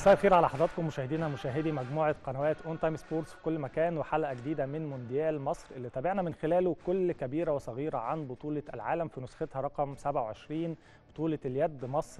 مساء الخير على حضراتكم مشاهدينا مشاهدي مجموعه قنوات اون تايم سبورتس في كل مكان وحلقه جديده من مونديال مصر اللي تابعنا من خلاله كل كبيره وصغيره عن بطوله العالم في نسختها رقم 27 بطوله اليد مصر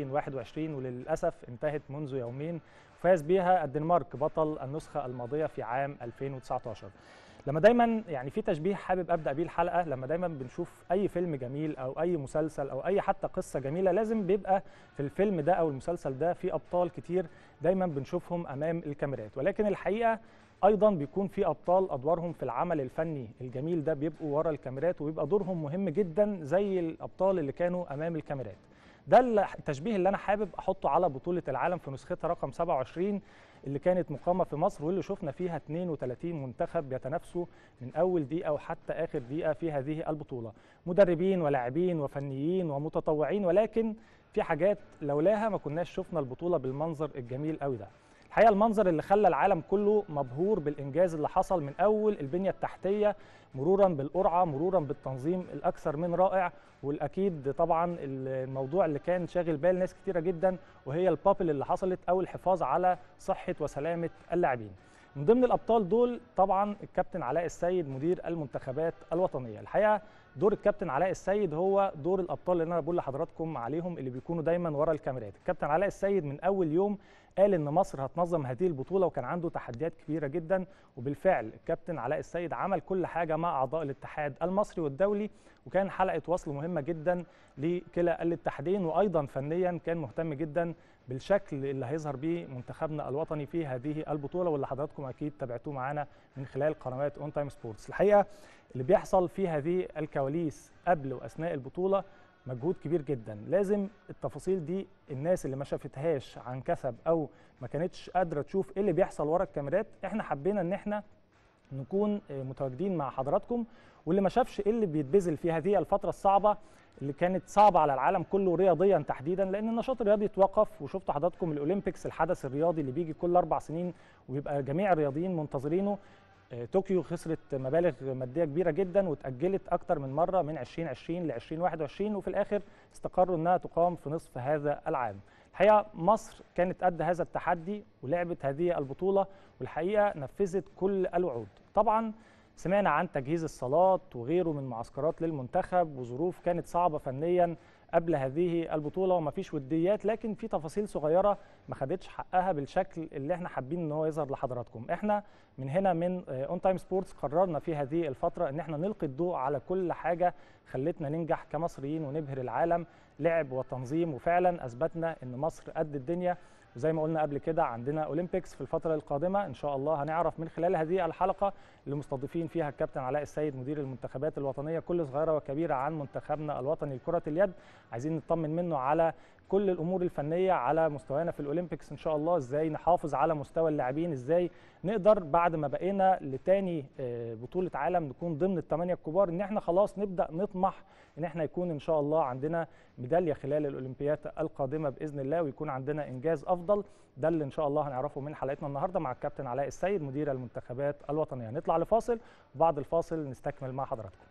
2021 وللاسف انتهت منذ يومين فاز بها الدنمارك بطل النسخه الماضيه في عام 2019 لما دايما يعني في تشبيه حابب ابدا بيه الحلقه لما دايما بنشوف اي فيلم جميل او اي مسلسل او اي حتى قصه جميله لازم بيبقى في الفيلم ده او المسلسل ده في ابطال كتير دايما بنشوفهم امام الكاميرات ولكن الحقيقه ايضا بيكون في ابطال ادوارهم في العمل الفني الجميل ده بيبقوا ورا الكاميرات وبيبقى دورهم مهم جدا زي الابطال اللي كانوا امام الكاميرات ده التشبيه اللي انا حابب احطه على بطوله العالم في نسختها رقم 27 اللي كانت مقامه في مصر واللي شفنا فيها 32 منتخب بيتنافسوا من اول دقيقه وحتى اخر دقيقه في هذه البطوله مدربين ولاعبين وفنيين ومتطوعين ولكن في حاجات لولاها ما كناش شفنا البطوله بالمنظر الجميل قوي ده الحقيقه المنظر اللي خلى العالم كله مبهور بالانجاز اللي حصل من اول البنيه التحتيه مرورا بالقرعه مرورا بالتنظيم الاكثر من رائع والاكيد طبعا الموضوع اللي كان شاغل بال ناس كتيره جدا وهي البابل اللي حصلت او الحفاظ على صحه وسلامه اللاعبين من ضمن الابطال دول طبعا الكابتن علاء السيد مدير المنتخبات الوطنيه الحقيقه دور الكابتن علاء السيد هو دور الابطال اللي انا بقول لحضراتكم عليهم اللي بيكونوا دايما ورا الكاميرات الكابتن علاء السيد من اول يوم قال ان مصر هتنظم هذه البطوله وكان عنده تحديات كبيره جدا وبالفعل الكابتن علاء السيد عمل كل حاجه مع اعضاء الاتحاد المصري والدولي وكان حلقه وصل مهمه جدا لكلا الاتحادين وايضا فنيا كان مهتم جدا بالشكل اللي هيظهر بيه منتخبنا الوطني في هذه البطوله واللي حضراتكم اكيد تابعتوه معانا من خلال قنوات اون تايم سبورتس الحقيقه اللي بيحصل في هذه الكواليس قبل واثناء البطوله مجهود كبير جدا لازم التفاصيل دي الناس اللي ما شافتهاش عن كثب او ما كانتش قادره تشوف ايه اللي بيحصل ورا الكاميرات احنا حبينا ان احنا نكون متواجدين مع حضراتكم واللي ما شافش ايه اللي بيتبذل في هذه الفتره الصعبه اللي كانت صعبه على العالم كله رياضيا تحديدا لان النشاط الرياضي اتوقف وشفتوا حضراتكم الاولمبيكس الحدث الرياضي اللي بيجي كل اربع سنين ويبقى جميع الرياضيين منتظرينه طوكيو خسرت مبالغ ماديه كبيره جدا واتاجلت اكتر من مره من 2020 ل 2021 وفي الاخر استقروا انها تقام في نصف هذا العام. الحقيقه مصر كانت قد هذا التحدي ولعبت هذه البطوله والحقيقه نفذت كل الوعود. طبعا سمعنا عن تجهيز الصالات وغيره من معسكرات للمنتخب وظروف كانت صعبه فنيا قبل هذه البطوله وما فيش وديات لكن في تفاصيل صغيره ما خدتش حقها بالشكل اللي احنا حابين ان هو يظهر لحضراتكم احنا من هنا من اون تايم سبورتس قررنا في هذه الفتره ان احنا نلقي الضوء على كل حاجه خلتنا ننجح كمصريين ونبهر العالم لعب وتنظيم وفعلا اثبتنا ان مصر قد الدنيا وزي ما قلنا قبل كده عندنا اولمبيكس في الفتره القادمه ان شاء الله هنعرف من خلال هذه الحلقه اللي مستضيفين فيها الكابتن علاء السيد مدير المنتخبات الوطنيه كل صغيره وكبيره عن منتخبنا الوطني لكره اليد عايزين نطمن منه على كل الامور الفنيه على مستوانا في الاولمبيكس ان شاء الله ازاي نحافظ على مستوى اللاعبين ازاي نقدر بعد ما بقينا لتاني بطوله عالم نكون ضمن الثمانيه الكبار ان احنا خلاص نبدا نطمح ان احنا يكون ان شاء الله عندنا ميداليه خلال الاولمبيات القادمه باذن الله ويكون عندنا انجاز افضل ده اللي ان شاء الله هنعرفه من حلقتنا النهارده مع الكابتن علاء السيد مدير المنتخبات الوطنيه نطلع لفاصل وبعد الفاصل نستكمل مع حضراتكم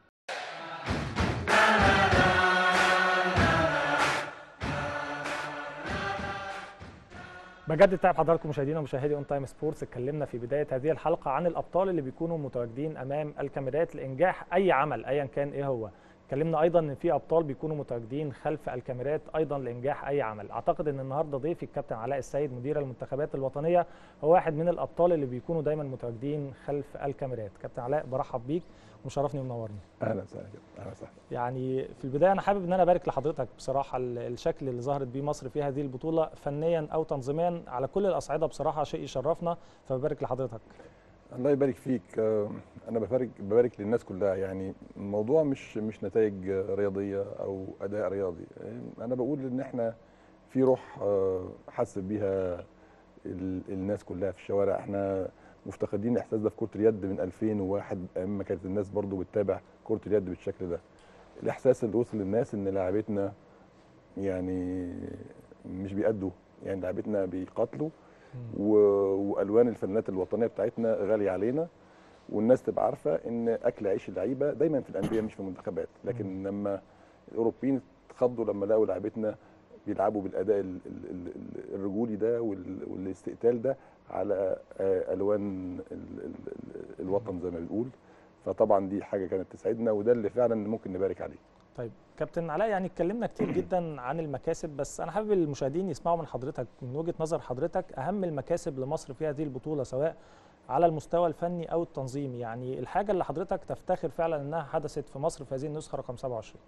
بجد تعب حضراتكم مشاهدينا ومشاهدي اون تايم سبورتس اتكلمنا في بدايه هذه الحلقه عن الابطال اللي بيكونوا متواجدين امام الكاميرات لانجاح اي عمل ايا كان ايه هو اتكلمنا ايضا ان في ابطال بيكونوا متواجدين خلف الكاميرات ايضا لانجاح اي عمل اعتقد ان النهارده ضيفي الكابتن علاء السيد مدير المنتخبات الوطنيه هو واحد من الابطال اللي بيكونوا دايما متواجدين خلف الكاميرات كابتن علاء برحب بيك ومشرفني ومنورني اهلا وسهلا اهلا وسهلا يعني في البدايه انا حابب ان انا ابارك لحضرتك بصراحه الشكل اللي ظهرت بيه مصر في هذه البطوله فنيا او تنظيميا على كل الاصعده بصراحه شيء يشرفنا فببارك لحضرتك الله يبارك فيك انا ببارك ببارك للناس كلها يعني الموضوع مش مش نتائج رياضيه او اداء رياضي انا بقول ان احنا في روح حس بيها الناس كلها في الشوارع احنا مفتقدين الاحساس ده في كره اليد من 2001 ايام ما كانت الناس برضو بتتابع كره اليد بالشكل ده الاحساس اللي وصل للناس ان لاعبتنا يعني مش بيأدوا يعني لاعبتنا بيقاتلوا و... والوان الفنانات الوطنيه بتاعتنا غاليه علينا والناس تبقى عارفه ان اكل عيش اللعيبه دايما في الانديه مش في المنتخبات لكن لما الاوروبيين اتخضوا لما لقوا لعيبتنا بيلعبوا بالاداء ال- ال- ال- ال- الرجولي ده وال- والاستقتال ده على آه، الوان ال- ال- ال- الوطن زي ما بنقول فطبعا دي حاجه كانت تسعدنا وده اللي فعلا ممكن نبارك عليه طيب كابتن علاء يعني اتكلمنا كتير جدا عن المكاسب بس انا حابب المشاهدين يسمعوا من حضرتك من وجهه نظر حضرتك اهم المكاسب لمصر في هذه البطوله سواء على المستوى الفني او التنظيمي يعني الحاجه اللي حضرتك تفتخر فعلا انها حدثت في مصر في هذه النسخه رقم 27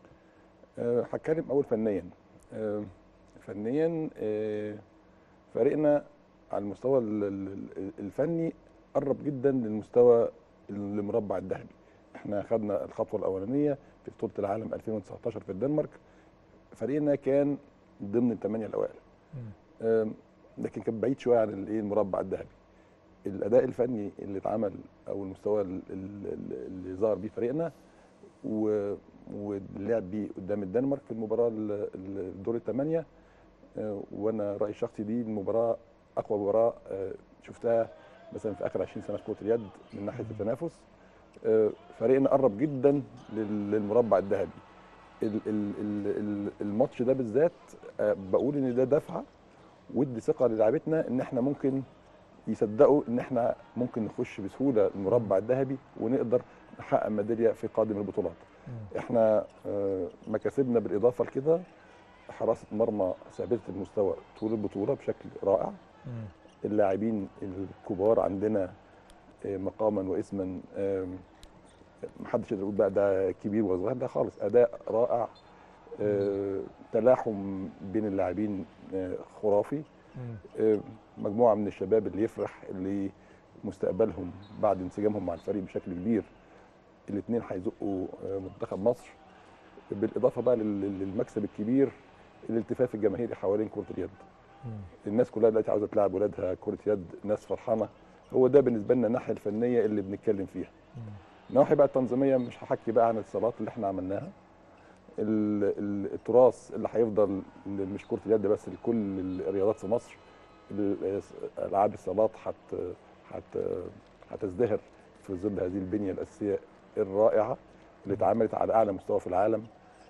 آه، هتكلم اول فنيا آه، فنيا آه، فريقنا على المستوى ال- ال- الفني قرب جدا للمستوى المربع الذهبي احنا خدنا الخطوه الاولانيه في بطوله العالم 2019 في الدنمارك فريقنا كان ضمن الثمانيه الاوائل آم، لكن كان بعيد شويه عن الايه المربع الذهبي الاداء الفني اللي اتعمل او المستوى ال- ال- ال- اللي ظهر بيه فريقنا و- واللعب بيه قدام الدنمارك في المباراه ال- ال- الدور الثمانيه آه، وانا رايي الشخصي دي المباراه اقوى مباراه آه، شفتها مثلا في اخر 20 سنه في كره اليد من ناحيه التنافس آه، فريقنا قرب جدا لل- للمربع الذهبي ال- ال- ال- ال- الماتش ده بالذات آه، بقول ان ده دفعه ودي ثقه للاعبتنا ان احنا ممكن يصدقوا ان احنا ممكن نخش بسهوله المربع الذهبي ونقدر نحقق ميداليه في قادم البطولات احنا آه، مكاسبنا بالاضافه لكده حراسه مرمى ثابته المستوى طول البطوله بشكل رائع اللاعبين الكبار عندنا آه، مقاما واسما آم، محدش يقدر يقول بقى ده كبير وصغير ده خالص اداء رائع آه، تلاحم بين اللاعبين آه، خرافي آه، مجموعه من الشباب اللي يفرح اللي مستقبلهم بعد انسجامهم مع الفريق بشكل كبير الاثنين هيزقوا آه، منتخب مصر بالاضافه بقى لل- للمكسب الكبير الالتفاف الجماهيري حوالين كره اليد الناس كلها دلوقتي عاوزه تلعب ولادها كره يد ناس فرحانه هو ده بالنسبه لنا الناحيه الفنيه اللي بنتكلم فيها النواحي بقى التنظيميه مش هحكي بقى عن الاتصالات اللي احنا عملناها ال- ال- التراث اللي هيفضل ل- مش كره اليد بس لكل الرياضات في مصر ال- العاب الصالات هت هت هتزدهر في ظل هذه البنيه الاساسيه الرائعه اللي اتعملت على اعلى مستوى في العالم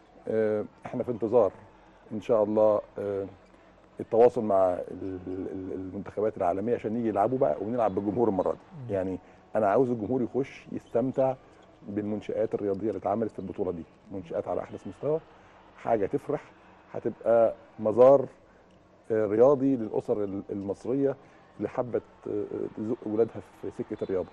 آه، احنا في انتظار ان شاء الله آه، التواصل مع ال- ال- المنتخبات العالميه عشان يجي يلعبوا بقى ونلعب بالجمهور المره دي يعني انا عاوز الجمهور يخش يستمتع بالمنشآت الرياضيه اللي اتعملت في البطوله دي منشآت على احدث مستوى حاجه تفرح هتبقى مزار آه، رياضي للاسر ال- المصريه اللي حبت آه، تزق ولادها في سكه الرياضه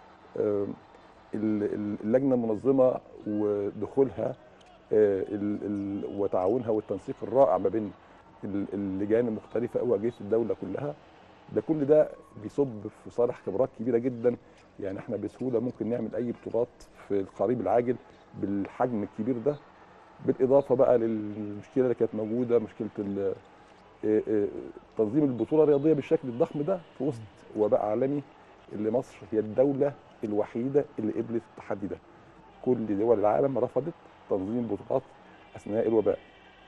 آه، ال- ال- اللجنه المنظمه ودخولها آه، ال- ال- وتعاونها والتنسيق الرائع ما بين ال- اللجان المختلفه او اجهزه الدوله كلها ده كل ده بيصب في صالح خبرات كبيره جدا يعني احنا بسهوله ممكن نعمل اي بطولات في القريب العاجل بالحجم الكبير ده بالاضافه بقى للمشكله اللي كانت موجوده مشكله ال- آه، آه، تنظيم البطوله الرياضيه بالشكل الضخم ده في وسط وباء عالمي اللي مصر هي الدوله الوحيده اللي قبلت التحدي ده كل دول العالم رفضت تنظيم البطولات اثناء الوباء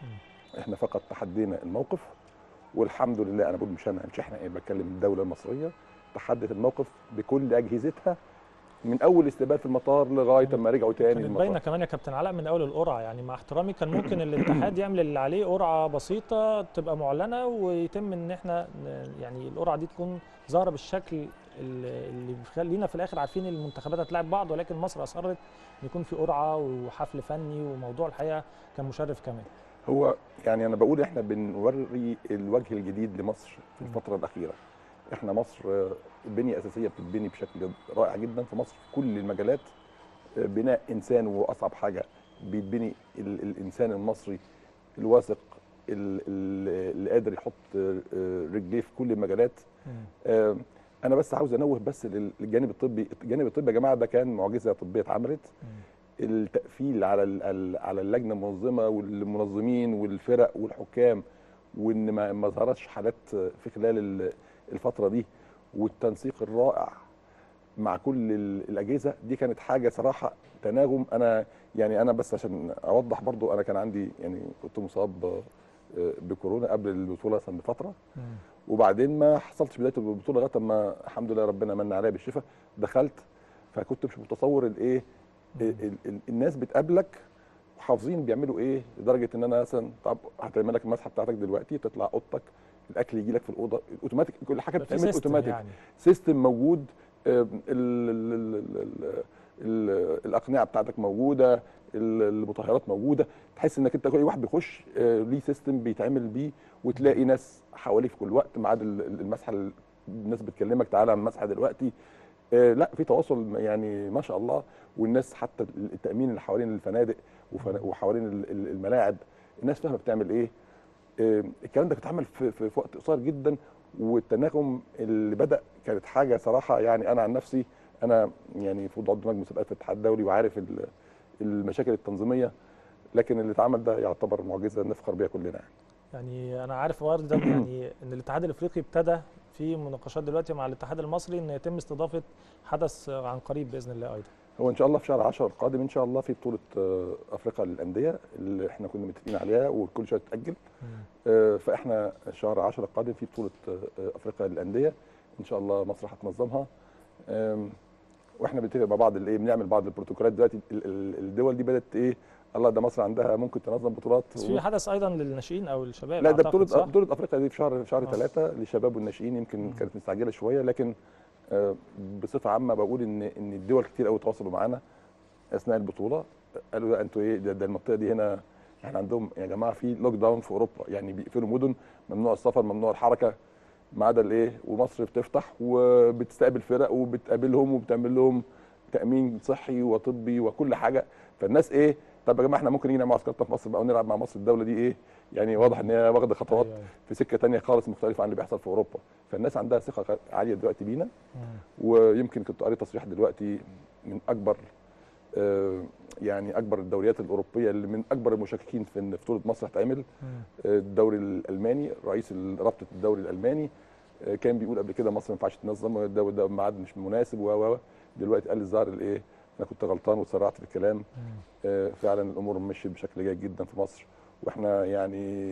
احنا فقط تحدينا الموقف والحمد لله انا بقول مش انا مش احنا ايه بتكلم الدوله المصريه تحدت الموقف بكل اجهزتها من اول استقبال في المطار لغايه ما رجعوا تاني كانت المطار باينه كمان يا كابتن علاء من اول القرعه يعني مع احترامي كان ممكن الاتحاد يعمل اللي عليه قرعه بسيطه تبقى معلنه ويتم ان احنا ن- يعني القرعه دي تكون ظاهره بالشكل اللي اللي بيخلينا في الاخر عارفين المنتخبات هتلاعب بعض ولكن مصر اصرت ان يكون في قرعه وحفل فني وموضوع الحقيقه كان مشرف كمان هو يعني انا بقول احنا بنوري الوجه الجديد لمصر في الفتره الاخيره احنا مصر آه، بنيه اساسيه بتتبني بشكل رائع جدا في مصر في كل المجالات آه، بناء انسان وهو اصعب حاجه بيتبني ال- الانسان المصري الواثق ال- ال- اللي قادر يحط آه، رجليه في كل المجالات آه، انا بس عاوز انوه بس لل- للجانب الطبي الجانب الطبي يا جماعه ده كان معجزه طبيه اتعملت التقفيل على ال- ال- على اللجنه المنظمه والمنظمين والفرق والحكام وان ما ما ظهرتش حالات في خلال ال- الفتره دي والتنسيق الرائع مع كل ال- الاجهزه دي كانت حاجه صراحه تناغم انا يعني انا بس عشان اوضح برضو انا كان عندي يعني كنت مصاب آه، بكورونا قبل البطوله مثلا بفتره وبعدين ما حصلتش بدايه البطوله لغايه ما الحمد لله ربنا من عليا بالشفاء دخلت فكنت مش متصور الايه ال- ال- الناس بتقابلك حافظين بيعملوا ايه لدرجه ان انا مثلا طب هتعمل لك المسحه بتاعتك دلوقتي تطلع اوضتك الاكل يجي لك في الاوضه اوتوماتيك كل حاجه في بتتعمل سيستم اوتوماتيك يعني سيستم موجود آه، ال ال ال ال ال الاقنعه بتاعتك موجوده ال- المطهرات موجوده تحس انك انت كل واحد بيخش آه، ليه سيستم بيتعمل بيه وتلاقي ناس حواليك في كل وقت ما عدا ال- ال- المسحه اللي الناس بتكلمك تعالى على المسحه دلوقتي آه، لا في تواصل يعني ما شاء الله والناس حتى التامين اللي حوالين الفنادق وفنا- وحوالين ال- ال- الملاعب الناس فاهمه بتعمل ايه آه، الكلام ده كان اتعمل في, في, في وقت قصير جدا والتناغم اللي بدا كانت حاجه صراحه يعني انا عن نفسي انا يعني المفروض عضو لجنه مسابقات في الاتحاد الدولي وعارف ال- المشاكل التنظيميه لكن اللي اتعمل ده يعتبر معجزه نفخر بيها كلنا يعني. يعني انا عارف برضه يعني ان الاتحاد الافريقي ابتدى في مناقشات دلوقتي مع الاتحاد المصري ان يتم استضافه حدث عن قريب باذن الله ايضا هو ان شاء الله في شهر 10 القادم ان شاء الله في بطوله آه، افريقيا للانديه اللي احنا كنا متفقين عليها وكل شويه تتاجل آه، فاحنا شهر 10 القادم في بطوله آه، افريقيا للانديه ان شاء الله مصر هتنظمها آم، واحنا بنتفق مع بعض الايه بنعمل بعض البروتوكولات دلوقتي ال- ال- الدول دي بدات ايه الله ده مصر عندها ممكن تنظم بطولات بس في حدث ايضا للناشئين او الشباب لا ده أعتقد، بطولة صح؟ بطولة افريقيا دي في شهر في شهر آه. ثلاثة للشباب والناشئين يمكن مم. كانت مستعجلة شوية لكن آه، بصفة عامة بقول ان ان الدول كتير قوي تواصلوا معانا اثناء البطولة قالوا لا انتوا ايه ده, ده المنطقة دي هنا احنا عندهم يا جماعة في لوك داون في اوروبا يعني بيقفلوا مدن ممنوع السفر ممنوع الحركة ما عدا الايه ومصر بتفتح وبتستقبل فرق وبتقابلهم وبتعمل لهم تامين صحي وطبي وكل حاجه فالناس ايه طب يا جماعه احنا ممكن نيجي نعمل معسكرات في مصر بقى ونلعب مع مصر الدوله دي ايه يعني واضح ان هي واخده خطوات أيوة، أيوة. في سكه تانية خالص مختلفه عن اللي بيحصل في اوروبا فالناس عندها ثقه عاليه دلوقتي بينا مم. ويمكن كنت قريت تصريح دلوقتي من اكبر آه، يعني اكبر الدوريات الاوروبيه اللي من اكبر المشككين في ان بطوله مصر هتعمل مم. آه، الدوري الالماني رئيس رابطه الدوري الالماني آه، كان بيقول قبل كده مصر ما ينفعش تنظم الدوري ده ميعاد مش مناسب و و و. دلوقتي قال الظاهر الايه انا كنت غلطان واتسرعت في الكلام مم. آه، فعلا الامور مشيت بشكل جيد جدا في مصر واحنا يعني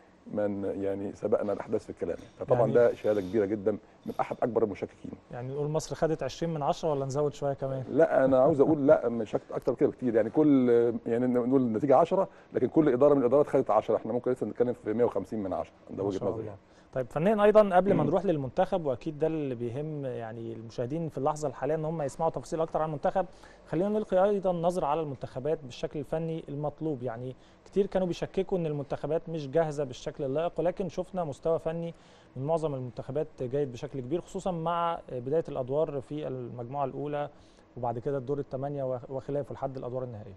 من يعني سبقنا الاحداث في الكلام فطبعا يعني- ده شهاده كبيره جدا من احد اكبر المشككين يعني نقول مصر خدت 20 من 10 ولا نزود شويه كمان لا انا عاوز اقول لا مش أكت- اكتر كده بكتير يعني كل يعني نقول النتيجه 10 لكن كل اداره من الادارات خدت 10 احنا ممكن لسه نتكلم في 150 من 10 ده ما وجهه شاء نظري الله. طيب فنيا ايضا قبل ما نروح للمنتخب واكيد ده اللي بيهم يعني المشاهدين في اللحظه الحاليه ان هم يسمعوا تفاصيل اكتر عن المنتخب خلينا نلقي ايضا نظره على المنتخبات بالشكل الفني المطلوب يعني كتير كانوا بيشككوا ان المنتخبات مش جاهزه بالشكل اللائق ولكن شفنا مستوى فني من معظم المنتخبات جيد بشكل كبير خصوصا مع بدايه الادوار في المجموعه الاولى وبعد كده الدور الثمانيه وخلافه لحد الادوار النهائيه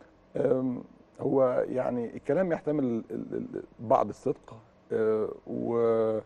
أم، هو يعني الكلام يحتمل ال- ال- بعض الصدق أه، و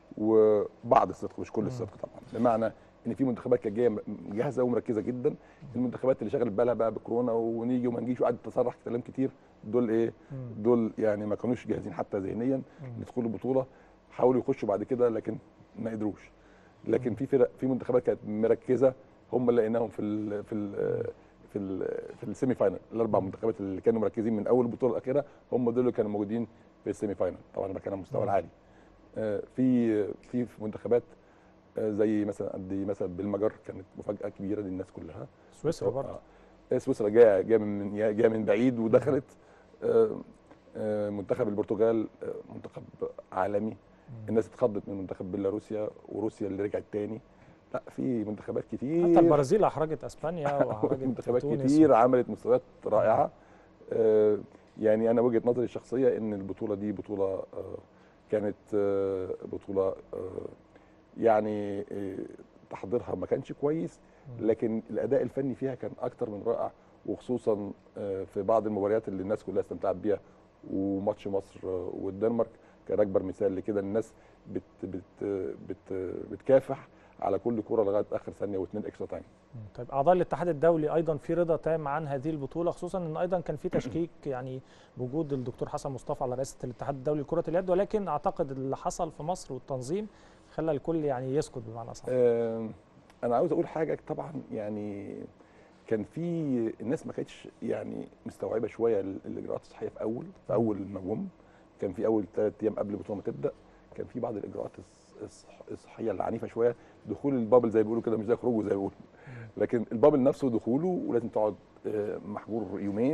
وبعض الصدق مش كل مم. الصدق طبعا بمعنى ان في منتخبات كانت جايه م- جاهزه ومركزه جدا المنتخبات اللي شغلت بالها بقى بكورونا ونيجي وما نجيش وقعدت تتصرح كلام كتير دول ايه مم. دول يعني ما كانوش جاهزين حتى ذهنيا مم. يدخلوا البطوله حاولوا يخشوا بعد كده لكن ما قدروش لكن في فرق في منتخبات كانت مركزه هم اللي لقيناهم في ال في ال في ال في السيمي فاينل الاربع منتخبات اللي كانوا مركزين من اول البطوله الاخيره هم دول اللي كانوا موجودين في السيمي فاينل طبعا انا بتكلم على المستوى مم. العالي آه، في في في منتخبات آه، زي مثلا ادي مثلا بالمجر كانت مفاجاه كبيره للناس كلها سويسرا برضه آه، سويسرا جايه جايه من جايه من بعيد ودخلت آه، آه، منتخب البرتغال آه، منتخب عالمي مم. الناس اتخضت من منتخب بيلاروسيا وروسيا اللي رجعت تاني لا في منتخبات كتير حتى البرازيل احرجت اسبانيا واحرجت منتخبات تونس كتير عملت مستويات رائعه آه، يعني انا وجهه نظري الشخصيه ان البطوله دي بطوله آه، كانت آه، بطوله آه، يعني آه، تحضيرها ما كانش كويس مم. لكن الاداء الفني فيها كان اكتر من رائع وخصوصا آه، في بعض المباريات اللي الناس كلها استمتعت بيها وماتش مصر آه، والدنمارك كان اكبر مثال لكده الناس بت بت بت بتكافح على كل كره لغايه اخر ثانيه واثنين اكسترا تايم مم. طيب اعضاء الاتحاد الدولي ايضا في رضا تام عن هذه البطوله خصوصا ان ايضا كان في تشكيك يعني بوجود الدكتور حسن مصطفى على رئاسه الاتحاد الدولي لكره اليد ولكن اعتقد اللي حصل في مصر والتنظيم خلى الكل يعني يسكت بمعنى اصح آه، انا عاوز اقول حاجه طبعا يعني كان في الناس ما كانتش يعني مستوعبه شويه ال- الاجراءات الصحيه في اول في اول ما جم كان في اول ثلاث ايام قبل البطوله ما تبدا كان في بعض الاجراءات الص- الصح- الصحيه العنيفه شويه دخول البابل زي ما بيقولوا كده مش زي خروجه زي ما بيقولوا لكن البابل نفسه دخوله ولازم تقعد آه، محجور يومين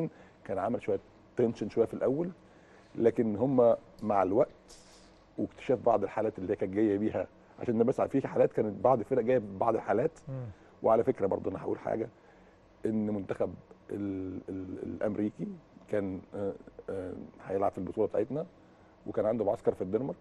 كان عمل شويه تنشن شويه في الاول لكن هم مع الوقت واكتشاف بعض الحالات اللي هي كانت جايه بيها عشان نبقى بس في حالات كانت بعض الفرق جايه ببعض الحالات مم. وعلى فكره برضه انا هقول حاجه ان منتخب ال ال الامريكي كان آه، آه، هيلعب في البطوله بتاعتنا وكان عنده معسكر في الدنمارك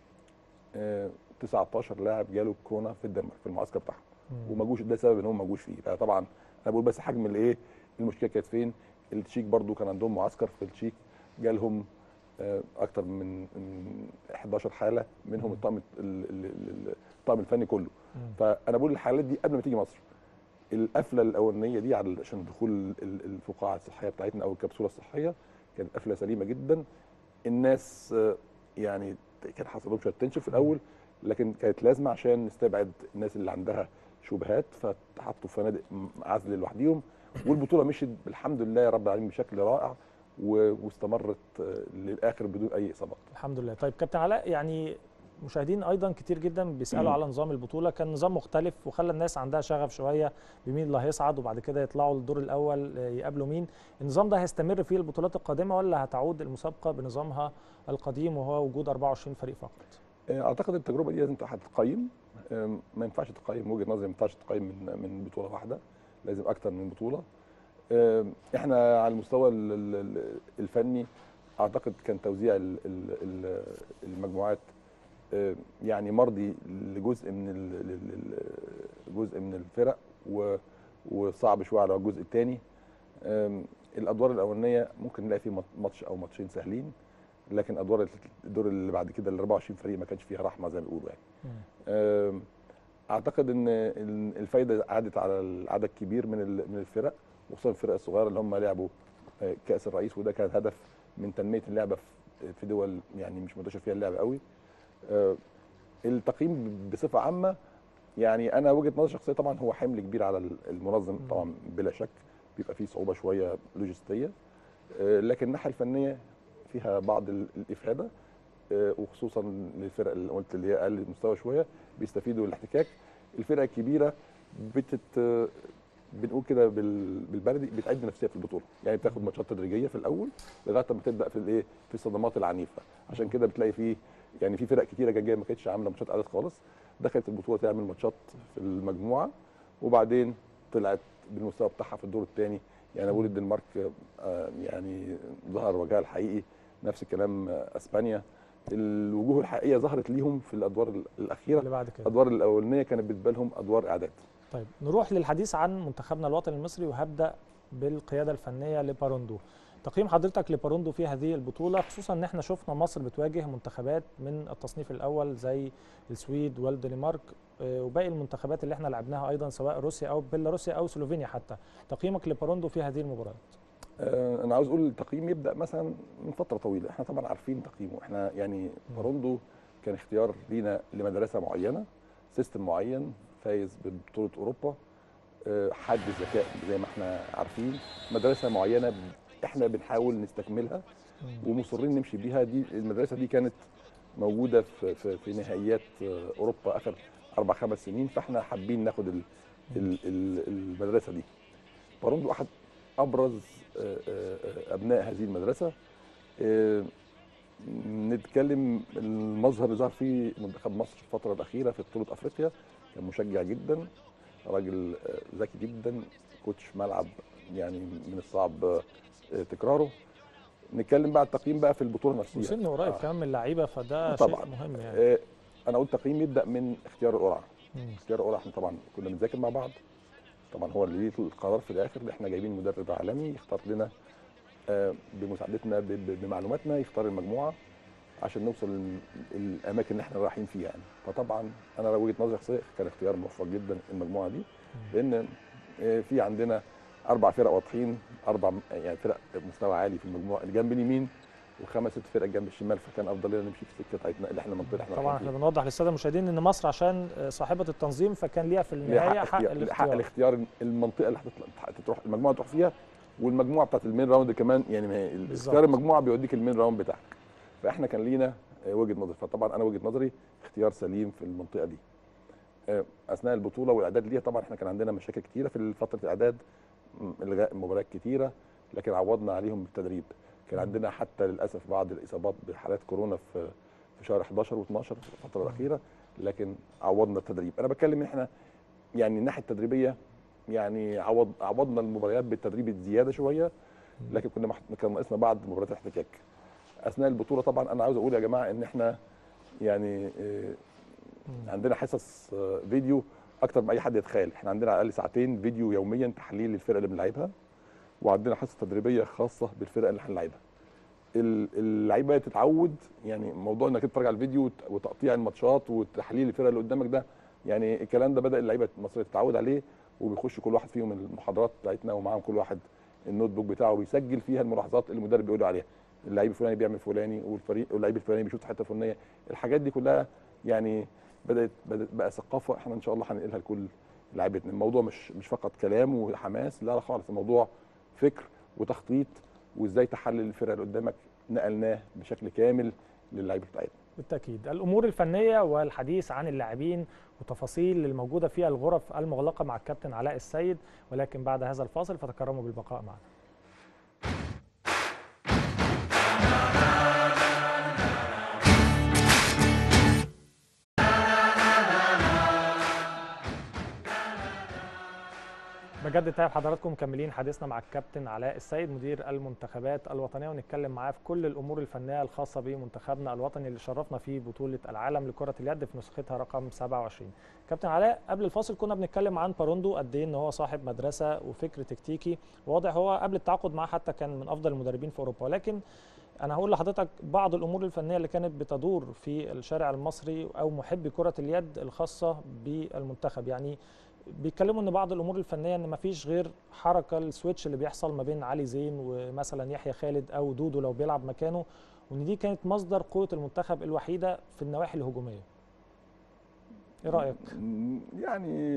آه، 19 لاعب جاله كورونا في الدنمارك في المعسكر بتاعهم مم. وما جوش ده سبب ان هم ما جوش فيه فطبعا انا بقول بس حجم الايه المشكله كانت فين التشيك برضو كان عندهم معسكر في التشيك جالهم آه، اكتر من من 11 حاله منهم مم. الطاقم ال- ال- ال- الطاقم الفني كله مم. فانا بقول الحالات دي قبل ما تيجي مصر القفله الاولانيه دي على عشان دخول ال- الفقاعه الصحيه بتاعتنا او الكبسوله الصحيه كانت قفله سليمه جدا الناس آه، يعني كان حصل لهم شويه تنشن في الاول لكن كانت لازمه عشان نستبعد الناس اللي عندها شبهات فاتحطوا في فنادق عزل لوحديهم والبطوله مشيت بالحمد لله يا رب العالمين بشكل رائع و- واستمرت آه، للاخر بدون اي اصابات الحمد لله طيب كابتن علاء يعني مشاهدين ايضا كتير جدا بيسالوا على نظام البطوله كان نظام مختلف وخلى الناس عندها شغف شويه بمين اللي هيصعد وبعد كده يطلعوا للدور الاول آه، يقابلوا مين النظام ده هيستمر في البطولات القادمه ولا هتعود المسابقه بنظامها القديم وهو وجود 24 فريق فقط آه، اعتقد التجربه دي لازم هتتقيم آم، ما ينفعش تقيم وجهه نظري ما ينفعش تقيم من من بطوله واحده لازم اكتر من بطوله آم، احنا على المستوى ال- ال- ال- الفني اعتقد كان توزيع ال- ال- ال- المجموعات آم، يعني مرضي لجزء من ال- ال- ال- جزء من الفرق و- وصعب شويه على الجزء الثاني الادوار الاولانيه ممكن نلاقي فيه ماتش او ماتشين سهلين لكن ادوار الدور اللي بعد كده ال 24 فريق ما كانش فيها رحمه زي ما بيقولوا يعني مم. آم، اعتقد ان ال- الفايده عادت على العدد كبير من ال- من الفرق وخصوصا الفرق الصغيره اللي هم لعبوا آه، كاس الرئيس وده كان هدف من تنميه اللعبه في- في دول يعني مش منتشر فيها اللعبه قوي آه، التقييم بصفه عامه يعني انا وجهه نظري الشخصيه طبعا هو حمل كبير على المنظم مم. طبعا بلا شك بيبقى فيه صعوبه شويه لوجستيه آه، لكن الناحيه الفنيه فيها بعض ال- الافاده آه، وخصوصا للفرق اللي قلت اللي هي اقل مستوى شويه بيستفيدوا من الاحتكاك الفرق الكبيره بتت بنقول كده بال- بالبلدي بتعد نفسها في البطوله يعني بتاخد ماتشات تدريجيه في الاول لغايه ما تبدا في الايه في الصدمات العنيفه عشان كده بتلاقي فيه يعني في فرق كتيره جايه ما كانتش عامله ماتشات عدد خالص دخلت البطوله تعمل ماتشات في المجموعه وبعدين طلعت بالمستوى بتاعها في الدور الثاني يعني بقول الدنمارك آه، يعني ظهر وجهها الحقيقي نفس الكلام آه، اسبانيا الوجوه الحقيقيه ظهرت ليهم في الادوار الاخيره اللي بعد كده الادوار الاولانيه كانت بالنسبه لهم ادوار اعداد طيب نروح للحديث عن منتخبنا الوطني المصري وهبدا بالقياده الفنيه لباروندو تقييم حضرتك لباروندو في هذه البطوله خصوصا ان احنا شفنا مصر بتواجه منتخبات من التصنيف الاول زي السويد والدنمارك آه، وباقي المنتخبات اللي احنا لعبناها ايضا سواء روسيا او بيلاروسيا او سلوفينيا حتى تقييمك لباروندو في هذه المباراه آه، انا عاوز اقول التقييم يبدا مثلا من فتره طويله احنا طبعا عارفين تقييمه احنا يعني باروندو كان اختيار لينا لمدرسه معينه سيستم معين فايز ببطوله اوروبا آه، حد الذكاء زي ما احنا عارفين مدرسه معينه احنا بنحاول نستكملها ومصرين نمشي بيها دي المدرسه دي كانت موجوده في في, في نهائيات آه، اوروبا اخر اربع خمس سنين فاحنا حابين ناخد ال ال ال المدرسه دي باروندو احد ابرز آه، آه، آه، ابناء هذه المدرسه آه، نتكلم المظهر اللي ظهر فيه منتخب مصر في الفتره الاخيره في بطوله افريقيا كان مشجع جدا راجل آه، ذكي جدا كوتش ملعب يعني من الصعب آه، تكراره نتكلم بقى التقييم بقى في البطوله نفسها وسنه قريب آه. كمان من اللعيبه فده طبعاً. شيء مهم يعني آه، انا قلت تقييم يبدا من اختيار القرعه مم. اختيار القرعه احنا طبعا كنا بنذاكر مع بعض طبعا هو اللي ليه القرار في الاخر اللي احنا جايبين مدرب عالمي يختار لنا آه، بمساعدتنا ب- ب- بمعلوماتنا يختار المجموعه عشان نوصل ال- الاماكن اللي احنا رايحين فيها يعني فطبعا انا وجهه نظري الشخصيه كان اختيار موفق جدا المجموعه دي لان آه، في عندنا اربع فرق واضحين اربع م- يعني فرق مستوى عالي في المجموعه اللي جنب اليمين وخمس ست فرق جنب الشمال فكان افضل لنا نمشي في السكه بتاعتنا اللي احنا المنطقه اللي احنا طبعا رايحين احنا فيها. بنوضح للساده المشاهدين ان مصر عشان آه، صاحبه التنظيم فكان ليها في ليها النهايه حق اختيار- ليها حق الاختيار الاختيار المنطقه اللي هتطلع تروح المجموعه تروح فيها والمجموعه بتاعت المين راوند كمان يعني ما هي بالظبط. اختيار المجموعه بيوديك المين راوند بتاعك فاحنا كان لينا آه، وجهه نظر فطبعا انا وجهه نظري اختيار سليم في المنطقه دي آه، اثناء البطوله والاعداد ليها طبعا احنا كان عندنا مشاكل كتيره في فتره الاعداد م- الغاء مباريات كتيره لكن عوضنا عليهم بالتدريب كان عندنا حتى للاسف بعض الاصابات بحالات كورونا في في شهر 11 و12 في الفتره الاخيره لكن عوضنا التدريب انا بتكلم احنا يعني الناحيه التدريبيه يعني عوض عوضنا المباريات بالتدريب الزياده شويه لكن كنا محت... كان ناقصنا بعض مباريات الاحتكاك اثناء البطوله طبعا انا عاوز اقول يا جماعه ان احنا يعني آه، عندنا حصص آه، فيديو اكتر من اي حد يتخيل احنا عندنا على الاقل ساعتين فيديو يوميا تحليل للفرقه اللي بنلعبها وعندنا حصه تدريبيه خاصه بالفرقه اللي هنلعبها ال- اللعيبه تتعود يعني موضوع انك تتفرج على الفيديو وت- وتقطيع الماتشات وتحليل الفرقه اللي قدامك ده يعني الكلام ده بدا اللعيبه المصريه تتعود عليه وبيخش كل واحد فيهم المحاضرات بتاعتنا ومعاهم كل واحد النوت بوك بتاعه بيسجل فيها الملاحظات اللي المدرب بيقول عليها اللعيب الفلاني بيعمل فلاني والفريق واللعيب الفلاني بيشوط حته فلانيه الحاجات دي كلها يعني بدات بدات بقى ثقافه احنا ان شاء الله هننقلها لكل لعيبتنا الموضوع مش مش فقط كلام وحماس لا لا خالص الموضوع فكر وتخطيط وازاي تحلل الفرقه اللي قدامك نقلناه بشكل كامل للعيبه بتاعتنا بالتأكيد الأمور الفنية والحديث عن اللاعبين وتفاصيل الموجودة في الغرف المغلقة مع الكابتن علاء السيد ولكن بعد هذا الفاصل فتكرموا بالبقاء معنا بجد تايب حضراتكم مكملين حديثنا مع الكابتن علاء السيد مدير المنتخبات الوطنيه ونتكلم معاه في كل الامور الفنيه الخاصه بمنتخبنا الوطني اللي شرفنا في بطوله العالم لكره اليد في نسختها رقم 27. كابتن علاء قبل الفاصل كنا بنتكلم عن باروندو قد ايه ان هو صاحب مدرسه وفكر تكتيكي واضح هو قبل التعاقد معاه حتى كان من افضل المدربين في اوروبا ولكن انا هقول لحضرتك بعض الامور الفنيه اللي كانت بتدور في الشارع المصري او محبي كره اليد الخاصه بالمنتخب يعني بيتكلموا ان بعض الامور الفنيه ان مفيش غير حركه السويتش اللي بيحصل ما بين علي زين ومثلا يحيى خالد او دودو لو بيلعب مكانه وان دي كانت مصدر قوه المنتخب الوحيده في النواحي الهجوميه. ايه رايك؟ يعني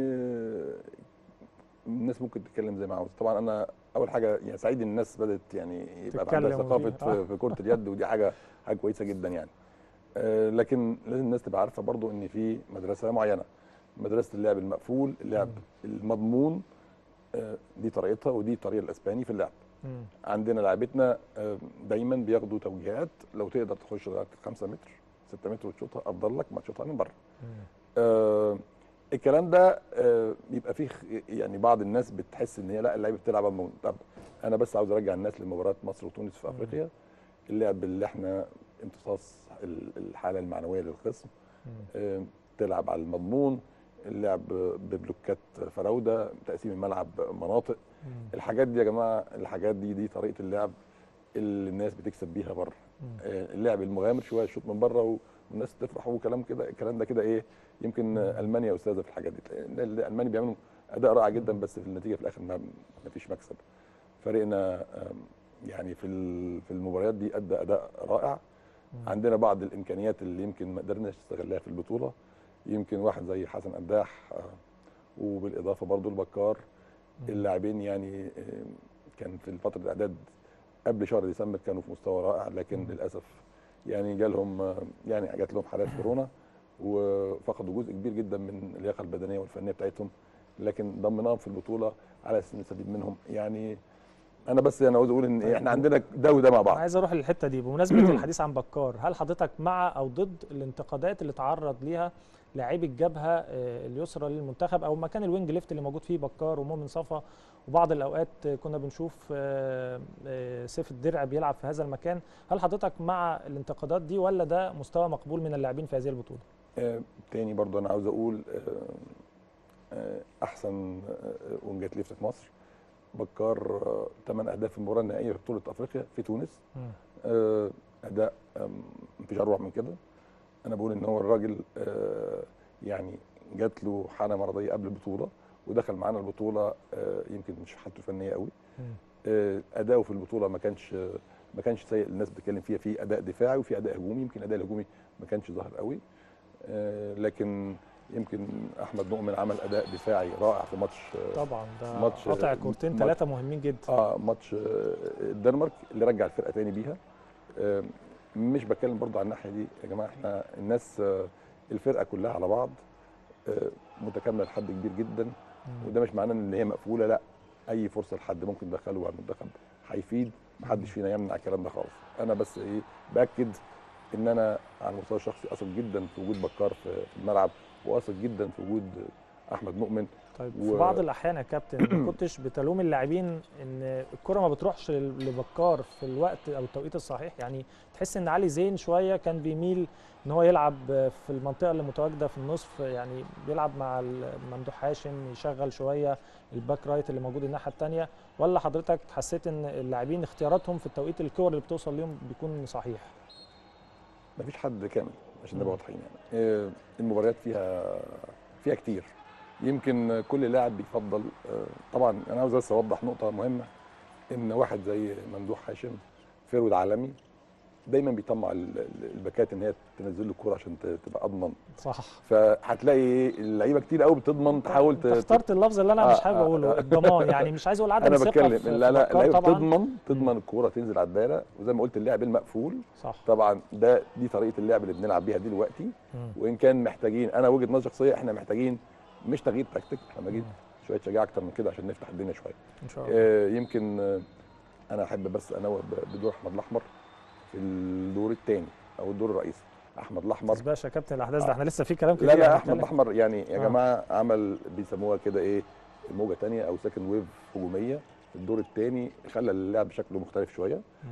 الناس ممكن تتكلم زي ما عاوز طبعا انا اول حاجه يعني سعيد ان الناس بدات يعني يبقى عندها تتكلم ثقافه فيها. في, في كره اليد ودي حاجه حاجه كويسه جدا يعني آه، لكن لازم الناس تبقى عارفه برضو ان في مدرسه معينه مدرسه اللعب المقفول اللعب المضمون آه، دي طريقتها ودي الطريقه الاسباني في اللعب مم. عندنا لعيبتنا آه، دايما بياخدوا توجيهات لو تقدر تخش لغايه 5 متر 6 متر وتشوطها افضل لك ما تشوطها من بره مم. آه الكلام ده آه بيبقى فيه خ- يعني بعض الناس بتحس ان هي لا اللعيبه بتلعب على المون. طب انا بس عاوز ارجع الناس لمباراه مصر وتونس في مم. افريقيا اللعب اللي احنا امتصاص ال- الحاله المعنويه للخصم مم. آه تلعب على المضمون اللعب ببلوكات فراوده تقسيم الملعب مناطق مم. الحاجات دي يا جماعه الحاجات دي دي طريقه اللعب اللي الناس بتكسب بيها بره مم. آه، اللعب المغامر شويه الشوط من بره و- والناس تفرح وكلام كده الكلام ده كده ايه يمكن آه، المانيا استاذه في الحاجات دي ال- الالمان بيعملوا اداء رائع جدا بس في النتيجه في الاخر ما ما فيش مكسب فريقنا آم، يعني في ال- في المباريات دي ادى اداء رائع مم. عندنا بعض الامكانيات اللي يمكن ما قدرناش نستغلها في البطوله يمكن واحد زي حسن قداح آه، وبالاضافه برضو البكار مم. اللاعبين يعني آه، كان في فتره الاعداد قبل شهر ديسمبر كانوا في مستوى رائع لكن مم. للاسف يعني جالهم آه، يعني جات لهم حالات كورونا وفقدوا جزء كبير جدا من اللياقه البدنيه والفنيه بتاعتهم لكن ضمناهم في البطوله على اساس نستفيد منهم يعني انا بس انا عاوز اقول ان طيب. احنا عندنا ده وده مع انا بعض عايز اروح للحته دي بمناسبه الحديث عن بكار هل حضرتك مع او ضد الانتقادات اللي تعرض ليها لاعبي الجبهه آه، اليسرى للمنتخب او مكان الوينج ليفت اللي موجود فيه بكار ومؤمن صفا وبعض الاوقات آه، كنا بنشوف آه، آه، سيف الدرع بيلعب في هذا المكان هل حضرتك مع الانتقادات دي ولا ده مستوى مقبول من اللاعبين في هذه البطوله آه، تاني برضو انا عاوز اقول آه، آه، احسن آه، وينجات ليفت في مصر بكار 8 اهداف في المباراه النهائيه في بطوله افريقيا في تونس آه، اداء آم، مفيش اروع من كده انا بقول ان هو الراجل آه، يعني جات له حاله مرضيه قبل البطوله ودخل معانا البطوله آه، يمكن مش حالته فنيه قوي آه، اداؤه في البطوله ما كانش ما كانش سيء الناس بتتكلم فيها في اداء دفاعي وفي اداء هجومي يمكن الاداء الهجومي ما كانش ظاهر قوي آه، لكن يمكن احمد مؤمن عمل اداء دفاعي رائع في ماتش آه، طبعا ده ماتش- قطع كورتين ماتش- ثلاثه مهمين جدا اه ماتش آه، الدنمارك اللي رجع الفرقه تاني بيها آه، مش بتكلم برضو عن الناحيه دي يا جماعه احنا الناس آه، الفرقه كلها على بعض آه، متكامله لحد كبير جدا مم. وده مش معناه ان هي مقفوله لا اي فرصه لحد ممكن ندخله على المنتخب هيفيد محدش فينا يمنع الكلام ده خالص انا بس ايه باكد ان انا على المستوى الشخصي اثق جدا في وجود بكار في في الملعب واثق جدا في وجود احمد مؤمن طيب و- في بعض الاحيان يا كابتن ما كنتش بتلوم اللاعبين ان الكره ما بتروحش لل- لبكار في الوقت او التوقيت الصحيح يعني تحس ان علي زين شويه كان بيميل ان هو يلعب في المنطقه اللي متواجده في النصف يعني بيلعب مع ال- ممدوح هاشم يشغل شويه الباك رايت اللي موجود الناحيه الثانيه ولا حضرتك حسيت ان اللاعبين اختياراتهم في التوقيت الكور اللي بتوصل ليهم بيكون صحيح مفيش حد كامل عشان نبقى مم. واضحين يعني آه، المباريات فيها فيها كتير يمكن كل لاعب بيفضل آه، طبعا انا عاوز بس اوضح نقطه مهمه ان واحد زي ممدوح هاشم فيرود عالمي دايما بيطمع ال- ال- الباكات ان هي تنزل له الكوره عشان ت- تبقى اضمن صح فهتلاقي اللعيبه كتير قوي بتضمن تحاول ت- انت اخترت اللفظ اللي انا مش آه، حابب آه، اقوله آه. الضمان يعني مش عايز اقول عدم انا الثقه بتكلم في لا لا في بكار اللعيبه طبعا بتضمن تضمن الكوره تنزل على الدايره وزي ما قلت اللعب المقفول صح طبعا ده دي طريقه اللعب اللي بنلعب بيها دلوقتي مم. وان كان محتاجين انا وجهه نظر شخصيه احنا محتاجين مش تغيير تكتيك احنا محتاجين مم. شويه شجاعه اكتر من كده عشان نفتح الدنيا شويه ان شاء الله آه يمكن آه انا احب بس انوه ب- بدور احمد الاحمر في الدور الثاني او الدور الرئيسي احمد الاحمر تسبقش يا كابتن الاحداث ده احنا لسه في كلام كتير لا لا هنتكلم. احمد الاحمر يعني يا آه. جماعه عمل بيسموها كده ايه موجه ثانيه او سكند ويف هجوميه في الدور الثاني خلى اللعب شكله مختلف شويه مم.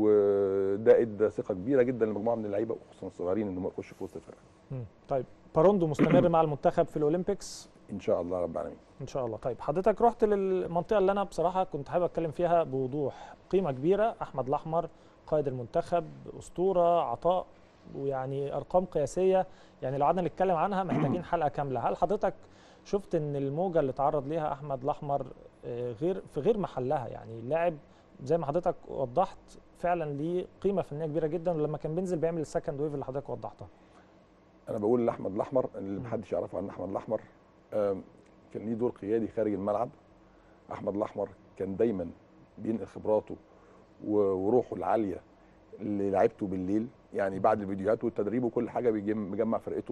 وده ادى ثقه كبيره جدا لمجموعه من اللعيبه وخصوصا الصغيرين ان هم يخشوا في وسط الفرقه مم. طيب باروندو مستمر مع المنتخب في الاولمبيكس ان شاء الله رب العالمين ان شاء الله طيب حضرتك رحت للمنطقه اللي انا بصراحه كنت حابب اتكلم فيها بوضوح قيمه كبيره احمد الاحمر قائد المنتخب اسطوره عطاء ويعني ارقام قياسيه يعني لو قعدنا نتكلم عنها محتاجين حلقه كامله هل حضرتك شفت ان الموجه اللي تعرض ليها احمد الاحمر آه، غير في غير محلها يعني اللاعب زي ما حضرتك وضحت فعلا ليه قيمه فنيه كبيره جدا ولما كان بينزل بيعمل السكند ويف اللي حضرتك وضحتها انا بقول لاحمد الاحمر اللي مم. محدش يعرفه عن احمد الاحمر آم، كان ليه دور قيادي خارج الملعب احمد الاحمر كان دايما بينقل خبراته و- وروحه العاليه للعيبته بالليل يعني بعد الفيديوهات والتدريب وكل حاجه بيجم- مجمع فرقته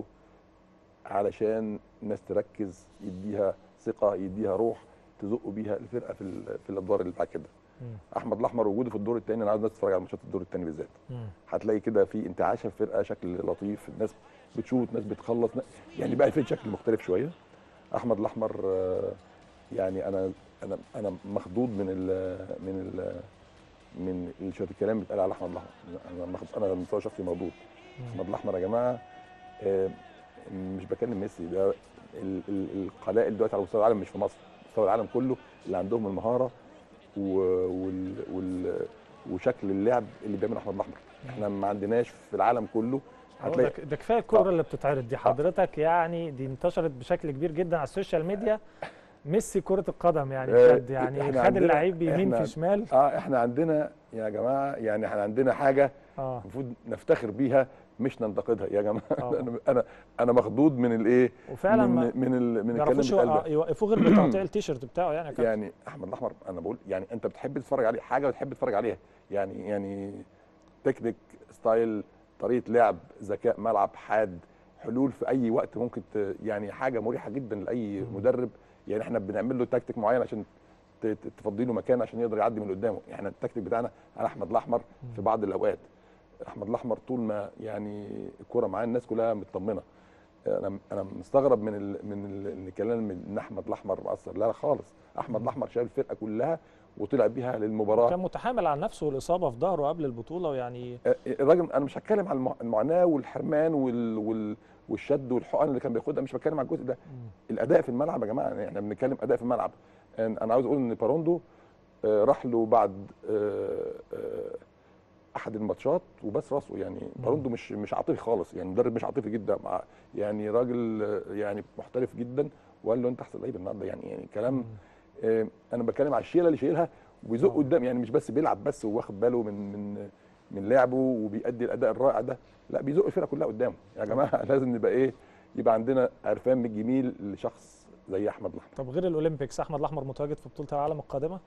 علشان الناس تركز يديها ثقه يديها روح تزق بيها الفرقه في ال- في الادوار اللي بعد كده مم. احمد الاحمر وجوده في الدور الثاني انا عاوز الناس تتفرج على ماتشات الدور الثاني بالذات مم. هتلاقي كده في انتعاشه في الفرقه شكل لطيف الناس بتشوط ناس بتخلص يعني بقى في شكل مختلف شويه احمد الاحمر آه، يعني انا انا انا مخضوض من ال من ال من شويه الكلام اللي بيتقال على احمد الاحمر انا مخض- انا على مستوى شخصي مخضوض مم. احمد الاحمر يا جماعه آه، مش بكلم ميسي ده ال- ال- القلائل دلوقتي على مستوى العالم مش في مصر مستوى العالم كله اللي عندهم المهاره و- وال وال وشكل اللعب اللي بيعمله احمد الاحمر احنا ما عندناش في العالم كله هو هتلاقي ده, ده كفايه الكوره اللي بتتعرض دي حضرتك يعني دي انتشرت بشكل كبير جدا على السوشيال ميديا ميسي كرة القدم يعني آه، بجد يعني إحنا خد عندنا- اللعيب يمين إحنا- في شمال اه احنا عندنا يا جماعه يعني احنا عندنا حاجه اه المفروض نفتخر بيها مش ننتقدها يا جماعه آه. انا انا انا مخضوض من الايه وفعلا من ما من ال- من الكلام بيعرفوش اللي اتقال يوقع- ده يوقفوه غير بتقطيع التيشيرت بتاعه يعني يا كابتن. يعني احمد الاحمر انا بقول يعني انت بتحب تتفرج عليه حاجه بتحب تتفرج عليها يعني يعني تكنيك ستايل طريقه لعب ذكاء ملعب حاد حلول في اي وقت ممكن ت... يعني حاجه مريحه جدا لاي مم. مدرب يعني احنا بنعمل له تكتيك معين عشان ت- ت- تفضي له مكان عشان يقدر يعدي من اللي قدامه يعني احنا التكتيك بتاعنا على احمد الاحمر في بعض الاوقات احمد الاحمر طول ما يعني الكوره معاه الناس كلها مطمنه انا انا مستغرب من ال من ال ان كلام ان احمد الاحمر مؤثر لا لا خالص احمد الاحمر شال الفرقه كلها وطلع بيها للمباراه كان متحامل على نفسه والاصابه في ظهره قبل البطوله ويعني آه، الراجل انا مش هتكلم على المع- المعاناه والحرمان وال وال والشد والحقن اللي كان بياخدها مش بتكلم على الجزء ده الاداء في الملعب يا جماعه يعني احنا بنتكلم اداء في الملعب أن- انا عاوز اقول ان باروندو آه، راح له بعد آه، آه، احد الماتشات وبس راسه يعني باروندو مش مش عاطفي خالص يعني مدرب مش عاطفي جدا مع يعني راجل آه، يعني محترف جدا وقال له انت احسن لعيب النهارده يعني يعني كلام آه، انا بتكلم على الشيله اللي شايلها وبيزق آه. قدام يعني مش بس بيلعب بس وواخد باله من من من لعبه وبيأدي الاداء الرائع ده لا بيزق الفرقه كلها قدامه يا جماعه لازم نبقى ايه يبقى عندنا عرفان من الجميل لشخص زي احمد الاحمر طب غير الاولمبيكس احمد الاحمر متواجد في بطوله العالم القادمه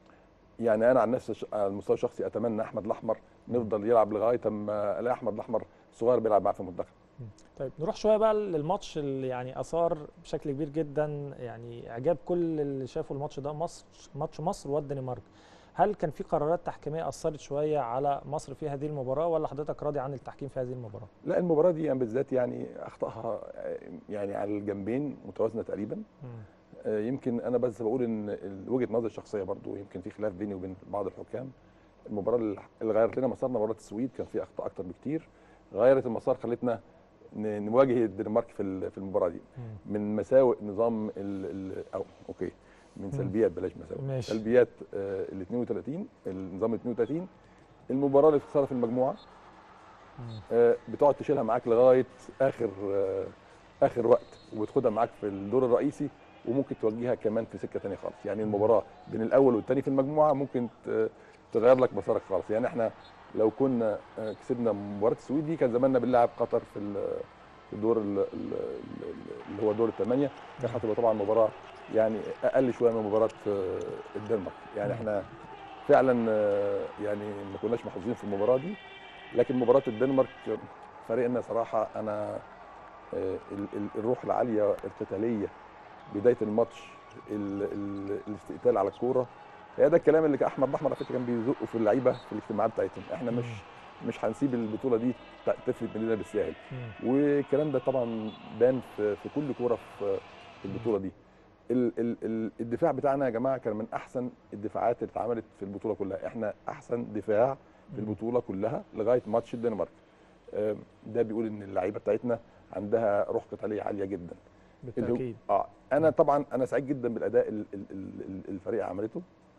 يعني انا عن نفسي ش- على المستوى الشخصي اتمنى احمد الاحمر نفضل يلعب لغايه اما الاقي احمد الاحمر صغير بيلعب معاه في المنتخب طيب نروح شويه بقى للماتش اللي يعني اثار بشكل كبير جدا يعني اعجاب كل اللي شافوا الماتش ده مصر ماتش مصر والدنمارك هل كان في قرارات تحكيميه اثرت شويه على مصر في هذه المباراه ولا حضرتك راضي عن التحكيم في هذه المباراه لا المباراه دي يعني بالذات يعني اخطائها يعني على الجنبين متوازنه تقريبا مم. آه، يمكن انا بس بقول ان ال- وجهه نظري الشخصيه برضو يمكن في خلاف بيني وبين بعض الحكام المباراه اللي- اللي غيرت لنا مسارنا مباراه السويد كان فيها اخطاء اكتر بكتير غيرت المسار خلتنا ن- نواجه الدنمارك في ال- في المباراه دي مم. من مساوئ نظام ال ال او اوكي من سلبيات بلاش مساوئ ماشي. سلبيات آه، ال 32 النظام ال 32 المباراه اللي بتخسرها في المجموعه مم. آه، بتقعد تشيلها معاك لغايه اخر آه، اخر وقت وبتاخدها معاك في الدور الرئيسي وممكن توجهها كمان في سكه ثانيه خالص يعني المباراه بين الاول والثاني في المجموعه ممكن ت- تغير لك مسارك خالص يعني احنا لو كنا آه، كسبنا مباراه السويد دي كان زماننا بنلعب قطر في ال- في الدور ال- ال- ال- اللي هو دور الثمانيه كان هتبقى طبعا مباراه يعني اقل شويه من مباراه آه، الدنمارك يعني احنا فعلا آه، يعني ما كناش محظوظين في المباراه دي لكن مباراه الدنمارك فريقنا صراحه انا آه، ال- ال- الروح العاليه القتاليه بدايه الماتش ال- ال- الاستقتال على الكوره هي ده الكلام اللي احمد الاحمر على فكره كان بيزقه في اللعيبه في الاجتماعات بتاعتهم احنا مش مش هنسيب البطوله دي ت- تفلت مننا بالساهل مم. والكلام ده طبعا بان في, في كل كوره في في البطوله دي ال ال ال الدفاع بتاعنا يا جماعه كان من احسن الدفاعات اللي اتعملت في البطوله كلها احنا احسن دفاع في مم. البطوله كلها لغايه ماتش الدنمارك آم، ده بيقول ان اللعيبه بتاعتنا عندها روح قتاليه عاليه جدا بالتاكيد اه انا طبعا انا سعيد جدا بالاداء ال- ال- ال- ال- الفريق عملته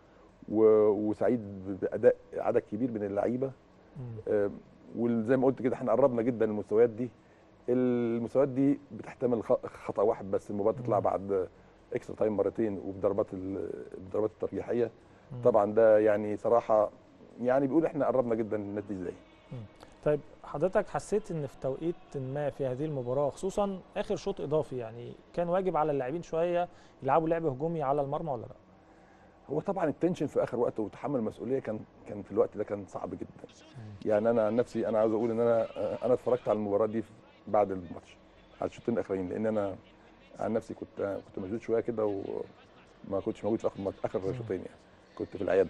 و- وسعيد باداء عدد كبير من اللعيبه مم. آم، وزي ما قلت كده احنا قربنا جدا المستويات دي المستويات دي بتحتمل خ- خطا واحد بس المباراه تطلع مم. بعد اكسترا تايم مرتين وبضربات ال- بالضربات الترجيحيه مم. طبعا ده يعني صراحه يعني بيقول احنا قربنا جدا من الناس دي ازاي طيب حضرتك حسيت ان في توقيت ما في هذه المباراه خصوصا اخر شوط اضافي يعني كان واجب على اللاعبين شويه يلعبوا لعب هجومي على المرمى ولا لا؟ هو طبعا التنشن في اخر وقت وتحمل المسؤوليه كان كان في الوقت ده كان صعب جدا يعني انا عن نفسي انا عاوز اقول ان انا انا اتفرجت على المباراه دي بعد الماتش على الشوطين الاخرين لان انا عن نفسي كنت كنت مشدود شويه كده وما كنتش موجود في اخر ماتش- اخر شوطين يعني كنت في العياده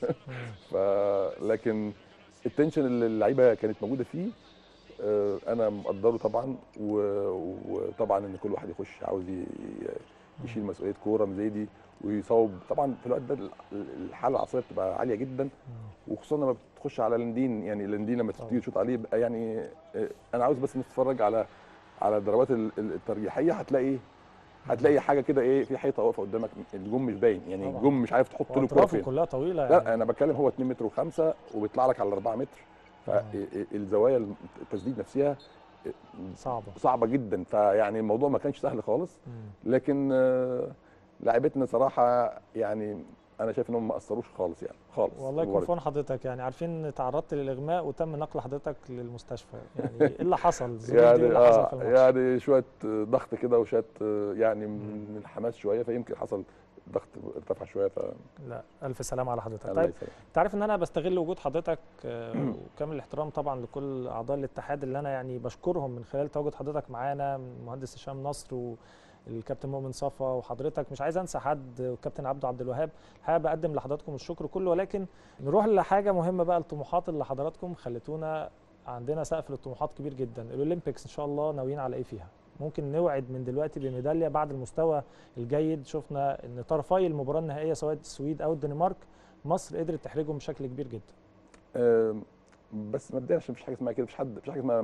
ف لكن التنشن اللي اللعيبه كانت موجوده فيه آه، انا مقدره طبعا و- وطبعا ان كل واحد يخش عاوز ي- يشيل مسؤوليه كوره زي دي ويصوب طبعا في الوقت ده الحاله العصبيه بتبقى عاليه جدا وخصوصا لما بتخش على لندين يعني لندين لما طبعا. تيجي تشوط عليه بقى يعني آه، انا عاوز بس نتفرج على على الضربات ال- ال- الترجيحيه هتلاقي هتلاقي حاجه كده ايه في حيطه واقفه قدامك الجون مش باين يعني طبعا. الجون مش عارف تحط له الكوره واطرافه فين كلها طويله يعني لا انا بتكلم هو 2 متر و5 وبيطلع لك على 4 متر آه. فالزوايا التسديد نفسها صعبه صعبه جدا فيعني الموضوع ما كانش سهل خالص مم. لكن آه، لاعبتنا صراحه يعني انا شايف انهم ما اثروش خالص يعني خالص والله يكون المباراة في عون حضرتك يعني عارفين تعرضت للاغماء وتم نقل حضرتك للمستشفى يعني ايه اللي حصل؟ الظروف دي إيه يعني اللي حصل آه في الماتش؟ يعني شويه ضغط كده وشويه آه، يعني من من الحماس شويه فيمكن حصل ضغط ارتفع شويه ف لا الف سلامه على حضرتك الله طيب يسلمك. انت عارف ان انا بستغل وجود حضرتك آه، وكامل الاحترام طبعا لكل اعضاء الاتحاد اللي انا يعني بشكرهم من خلال تواجد حضرتك معانا من المهندس هشام نصر والكابتن مؤمن صفا وحضرتك مش عايز انسى حد والكابتن عبده عبد الوهاب حابب اقدم لحضراتكم الشكر كله ولكن نروح لحاجه مهمه بقى الطموحات اللي حضراتكم خليتونا عندنا سقف للطموحات كبير جدا الاولمبيكس ان شاء الله ناويين على ايه فيها ممكن نوعد من دلوقتي بميداليه بعد المستوى الجيد شفنا ان طرفي المباراه النهائيه سواء السويد او الدنمارك مصر قدرت تحرجهم بشكل كبير جدا آم، بس مبدئيا عشان مفيش حاجه اسمها كده مفيش حد مفيش حاجه اسمها م-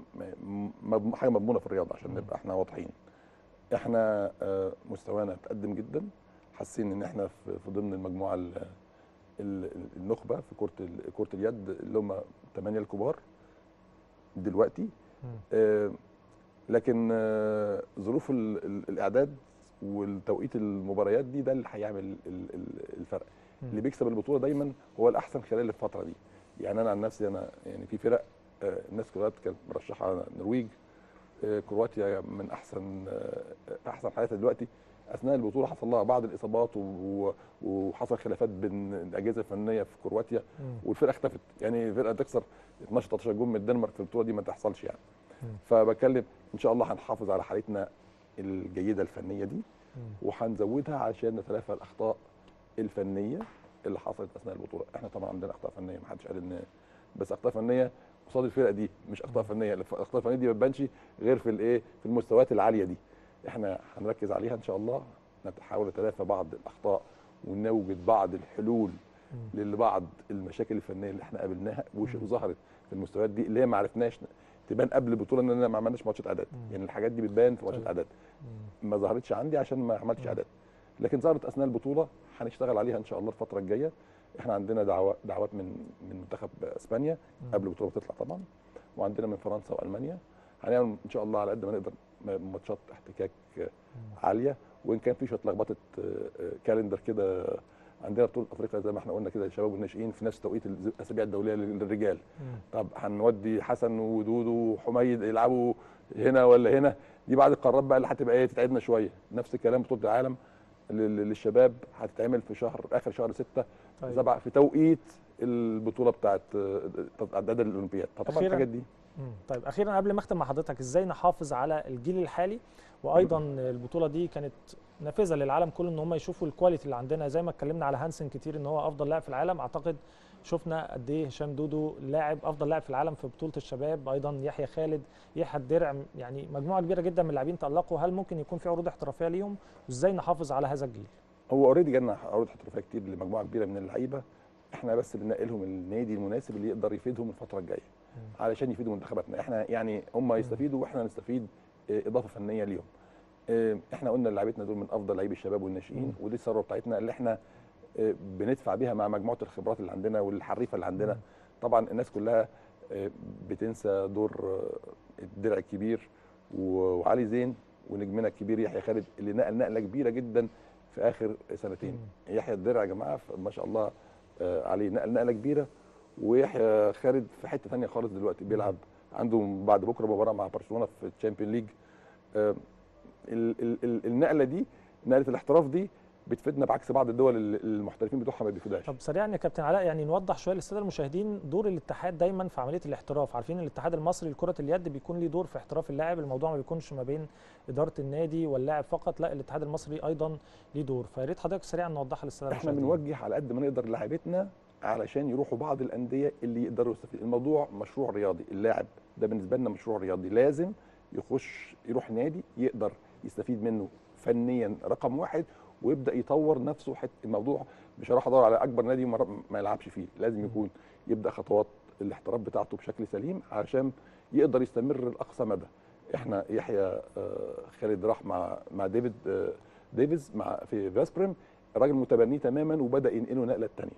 م- حاجه مضمونه في الرياضه عشان مم. نبقى احنا واضحين احنا آه، مستوانا تقدم جدا حاسين ان احنا في في ضمن المجموعه ال- ال- النخبه في كره ال- كره اليد اللي هم ثمانيه الكبار دلوقتي مم. آه، لكن آه، ظروف ال- ال- الاعداد والتوقيت المباريات دي ده اللي هيعمل ال- ال- الفرق مم. اللي بيكسب البطوله دايما هو الاحسن خلال الفتره دي يعني انا عن نفسي انا يعني في فرق آه، الناس كلها كانت مرشحه النرويج آه، كرواتيا من احسن آه، احسن حالاتها دلوقتي اثناء البطوله حصل لها بعض الاصابات و- وحصل خلافات بين الاجهزه الفنيه في كرواتيا مم. والفرقه اختفت يعني الفرقه تكسر 12 13 جون من الدنمارك في البطوله دي ما تحصلش يعني مم. فبتكلم ان شاء الله هنحافظ على حالتنا الجيده الفنيه دي مم. وهنزودها عشان نتلافى الاخطاء الفنيه اللي حصلت اثناء البطوله احنا طبعا عندنا اخطاء فنيه ما حدش قال ان بس اخطاء فنيه قصاد الفرقه دي مش اخطاء فنيه الاخطاء الفنيه دي ما بتبانش غير في الايه في المستويات العاليه دي احنا هنركز عليها ان شاء الله نحاول نتلافى بعض الاخطاء ونوجد بعض الحلول لبعض المشاكل الفنيه اللي احنا قابلناها وش- مم. وظهرت في المستويات دي اللي هي ما عرفناش تبان قبل البطوله اننا ما عملناش ماتشات اعداد مم. يعني الحاجات دي بتبان في ماتشات طيب. اعداد مم. ما ظهرتش عندي عشان ما عملتش مم. اعداد لكن ظهرت اثناء البطوله هنشتغل عليها ان شاء الله الفتره الجايه احنا عندنا دعوات دعوات من من منتخب اسبانيا مم. قبل البطوله بتطلع طبعا وعندنا من فرنسا والمانيا هنعمل ان شاء الله على قد ما نقدر م- ماتشات احتكاك مم. عاليه وان كان في شويه لخبطه آه، آه، كالندر كده عندنا بطوله افريقيا زي ما احنا قلنا كده الشباب والناشئين في نفس توقيت الاسابيع الدوليه للرجال مم. طب هنودي حسن ودودو وحميد يلعبوا هنا ولا هنا دي بعد القرارات بقى اللي هتبقى ايه تتعبنا شويه نفس الكلام بطوله العالم لل- للشباب هتتعمل في شهر اخر شهر 6 طيب. 7 في توقيت البطوله بتاعت آه، اعداد الاولمبياد فطبعا أخيراً. الحاجات دي مم. طيب اخيرا قبل ما اختم مع حضرتك ازاي نحافظ على الجيل الحالي وايضا البطوله دي كانت نافذه للعالم كله ان هم يشوفوا الكواليتي اللي عندنا زي ما اتكلمنا على هانسن كتير ان هو افضل لاعب في العالم اعتقد شفنا قد ايه هشام دودو لاعب افضل لاعب في العالم في بطوله الشباب ايضا يحيى خالد يحيى الدرع يعني مجموعه كبيره جدا من اللاعبين تالقوا هل ممكن يكون في عروض احترافيه ليهم وازاي نحافظ على هذا الجيل هو اوريدي جالنا عروض احترافيه كتير لمجموعه كبيره من اللعيبه احنا بس بننقلهم النادي المناسب اللي يقدر يفيدهم الفتره الجايه مم. علشان يفيدوا منتخباتنا احنا يعني هم يستفيدوا واحنا نستفيد اه، اضافه فنيه ليهم اه، احنا قلنا لعيبتنا دول من افضل لعيبي الشباب والناشئين مم. ودي الثروه بتاعتنا اللي احنا اه، بندفع بيها مع مجموعه الخبرات اللي عندنا والحريفه اللي عندنا مم. طبعا الناس كلها اه، بتنسى دور اه، الدرع الكبير و- وعلي زين ونجمنا الكبير يحيى خالد اللي نقل نقله كبيره جدا في اخر سنتين مم. يحيى الدرع يا جماعه ف- ما شاء الله آه، عليه نقل نقله كبيره ويحيى خالد في حته ثانيه خالص دلوقتي بيلعب عنده بعد بكره مباراه مع برشلونه في الشامبيون ليج آه، ال- ال- ال- النقله دي نقله الاحتراف دي بتفيدنا بعكس بعض الدول ال- المحترفين بتوعها ما بيفيدهاش طب سريعا يا كابتن علاء يعني نوضح شويه للساده المشاهدين دور الاتحاد دايما في عمليه الاحتراف عارفين الاتحاد المصري لكره اليد بيكون ليه دور في احتراف اللاعب الموضوع ما بيكونش ما بين اداره النادي واللاعب فقط لا الاتحاد المصري ايضا ليه دور فيا ريت حضرتك سريعا نوضحها للساده احنا المشاهدين بنوجه على قد ما نقدر لاعيبتنا علشان يروحوا بعض الانديه اللي يقدروا يستفيدوا الموضوع مشروع رياضي اللاعب ده بالنسبه لنا مشروع رياضي لازم يخش يروح نادي يقدر يستفيد منه فنيا رقم واحد ويبدا يطور نفسه حت الموضوع مش هروح ادور على اكبر نادي مرة ما يلعبش فيه لازم يكون يبدا خطوات الاحتراف بتاعته بشكل سليم علشان يقدر يستمر لاقصى مدى احنا يحيى آه، خالد راح مع مع ديفيد آه، ديفيز مع في فاسبريم الراجل متبنيه تماما وبدا ينقله نقله الثانيه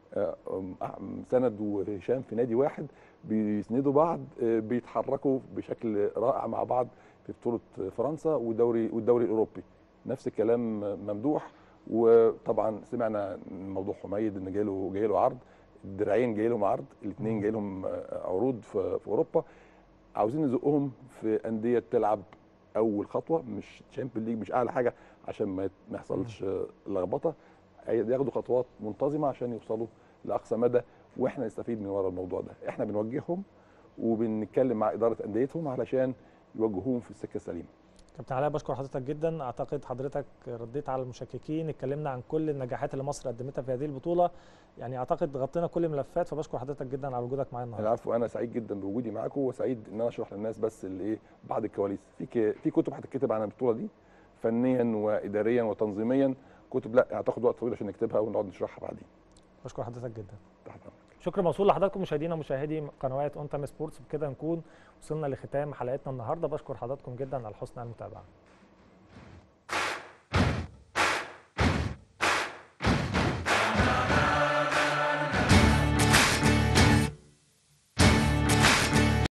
سند وهشام في نادي واحد بيسندوا بعض آه، بيتحركوا بشكل رائع مع بعض في بطوله فرنسا والدوري والدوري الاوروبي نفس الكلام ممدوح وطبعا سمعنا موضوع حميد ان جاي له جاي له عرض الدراعين جاي لهم عرض الاثنين جاي لهم آه، عروض في, في اوروبا عاوزين نزقهم في انديه تلعب اول خطوه مش تشامبيون ليج مش اعلى حاجه عشان ما يت- ما يحصلش آه، لخبطه ياخدوا خطوات منتظمه عشان يوصلوا لاقصى مدى واحنا نستفيد من ورا الموضوع ده احنا بنوجههم وبنتكلم مع اداره انديتهم علشان يوجهوهم في السكه السليمه كابتن علاء بشكر حضرتك جدا اعتقد حضرتك رديت على المشككين اتكلمنا عن كل النجاحات اللي مصر قدمتها في هذه البطوله يعني اعتقد غطينا كل الملفات فبشكر حضرتك جدا على وجودك معايا النهارده العفو انا سعيد جدا بوجودي معاكم وسعيد ان انا اشرح للناس بس اللي ايه بعض الكواليس في ك- في كتب هتتكتب عن البطوله دي فنيا واداريا وتنظيميا كتب لا هتاخد وقت طويل عشان نكتبها ونقعد نشرحها بعدين بشكر حضرتك جدا تحت أمرك. شكر موصول لحضراتكم مشاهدينا ومشاهدي قنوات اون تايم سبورتس بكده نكون وصلنا لختام حلقتنا النهارده بشكر حضراتكم جدا على حسن المتابعه